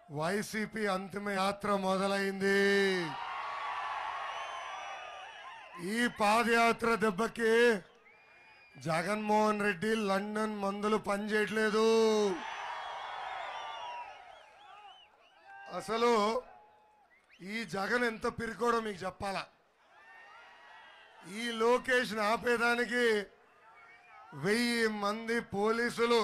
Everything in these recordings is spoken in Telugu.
వైసీపీ అంతిమ యాత్ర మొదలైంది ఈ పాదయాత్ర దెబ్బకి జగన్మోహన్ రెడ్డి లండన్ మందులు పనిచేయట్లేదు అసలు ఈ జగన్ ఎంత పిరికోడో మీకు చెప్పాలా ఈ లోకేష్ని ఆపేదానికి వెయ్యి మంది పోలీసులు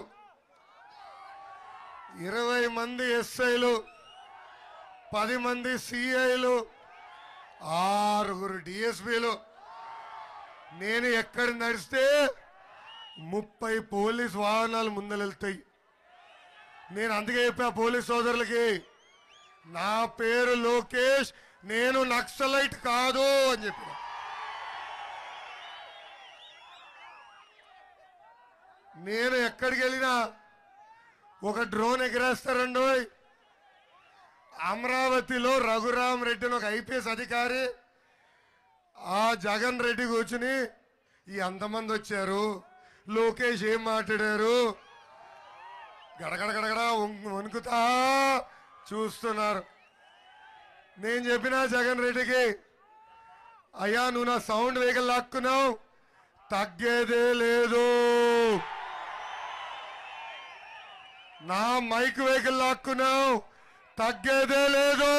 ఇరవై మంది ఎస్ఐలు పది మంది సిఐలు ఆరుగురు డిఎస్పీలు నేను ఎక్కడ నడిస్తే ముప్పై పోలీస్ వాహనాలు ముందరెళ్తాయి నేను అందుకే చెప్పా పోలీస్ సోదరులకి నా పేరు లోకేష్ నేను నక్సలైట్ కాదు అని చెప్పిన నేను ఎక్కడికి వెళ్ళినా ఒక డ్రోన్ ఎగరేస్తారండి అమరావతిలో రఘురామ్ రెడ్డి అని ఒక ఐపీఎస్ అధికారి ఆ జగన్ రెడ్డి కూర్చుని ఈ అంతమంది వచ్చారు లోకేష్ ఏం మాట్లాడారు గడగడ గడగడ వణుకు- వణుకుతా చూస్తున్నారు నేను చెప్పిన జగన్ రెడ్డికి అయ్యా నువ్వు నా సౌండ్ వెహికల్ లాక్కున్నావు తగ్గేదే లేదు నా మైక్ వెహికల్ లాక్కున్నావు తగ్గేదే లేదు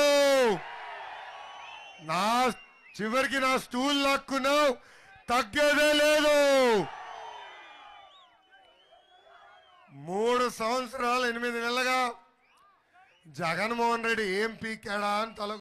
నా చివరికి నా స్టూల్ లాక్కున్నావు తగ్గేదే లేదు మూడు సంవత్సరాలు ఎనిమిది నెలలుగా జగన్మోహన్ రెడ్డి ఏం పీకాడా అని తల